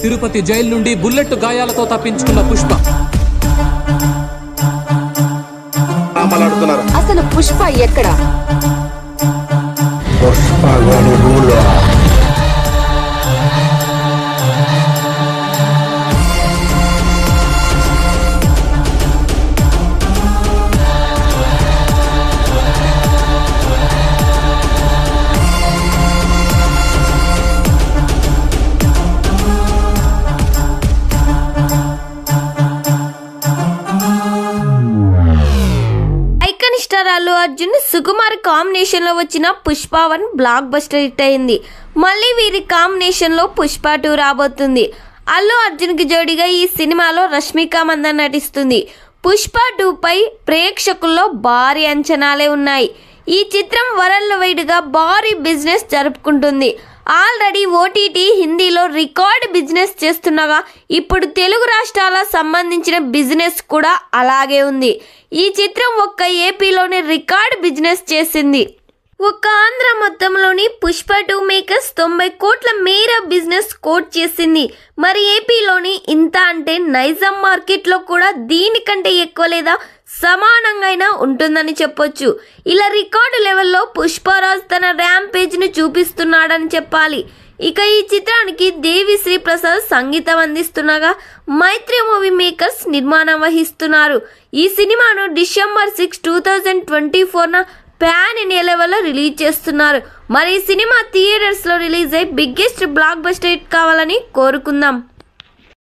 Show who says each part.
Speaker 1: Tirupati jail నుండి bullet గాయాలతో తప్పించుకున్న పుష్ప
Speaker 2: మాట్లాడుతున్నారు
Speaker 3: అసలు పుష్ప ఎక్కడ
Speaker 4: icon star Allu Arjun Sukumar combination లో వచ్చిన Pushpa one blockbuster hit అయింది మళ్ళీ వీరి కాంబినేషన్ లో పుష్ప టూ రాబోతుంది అల్లు అర్జున్ కి జోడిగా ఈ సినిమాలో రష్మిక మందన్ నటిస్తుంది పుష్ప టూ పై ప్రేక్షకుల్లో భారీ అంచనాలే ఉన్నాయి ఈ చిత్రం వరల్డ్ వైడ్ గా భారీ బిజినెస్ జరుపుకుంటుంది ఆల్రెడీ ఓటీటీ హిందీలో రికార్డ్ బిజినెస్ చేస్తుండగా ఇప్పుడు తెలుగు రాష్ట్రాల సంబంధించిన బిజినెస్ కూడా అలాగే ఉంది ఈ చిత్రం ఒక్క ఏపీలోనే రికార్డ్ బిజినెస్ చేసింది ఒక్క ఆంధ్ర మొత్తంలోని పుష్ప టూ మేకర్స్ తొంభై కోట్ల మేర బిజినెస్ కోట్ చేసింది మరి ఏపీలోని ఇంత అంటే నైజాం మార్కెట్లో కూడా దీనికంటే ఎక్కువ లేదా సమానంగా అయినా ఉంటుందని చెప్పొచ్చు ఇలా రికార్డు లెవెల్లో పుష్పరాజ్ తన ర్యాంపేజ్ ను చూపిస్తున్నాడని చెప్పాలి ఇక ఈ చిత్రానికి దేవిశ్రీ ప్రసాద్ సంగీతం అందిస్తుండగా మైత్రి మూవీ మేకర్స్ నిర్మాణం వహిస్తున్నారు ఈ సినిమాను December six two thousand twenty ఫోర్న ప్యాన్ ఇండియా లెవెల్లో రిలీజ్ చేస్తున్నారు మరి ఈ సినిమా థియేటర్స్లో రిలీజ్ అయి బిగ్గెస్ట్ బ్లాక్ బస్టర్ హిట్ కావాలని కోరుకుందాం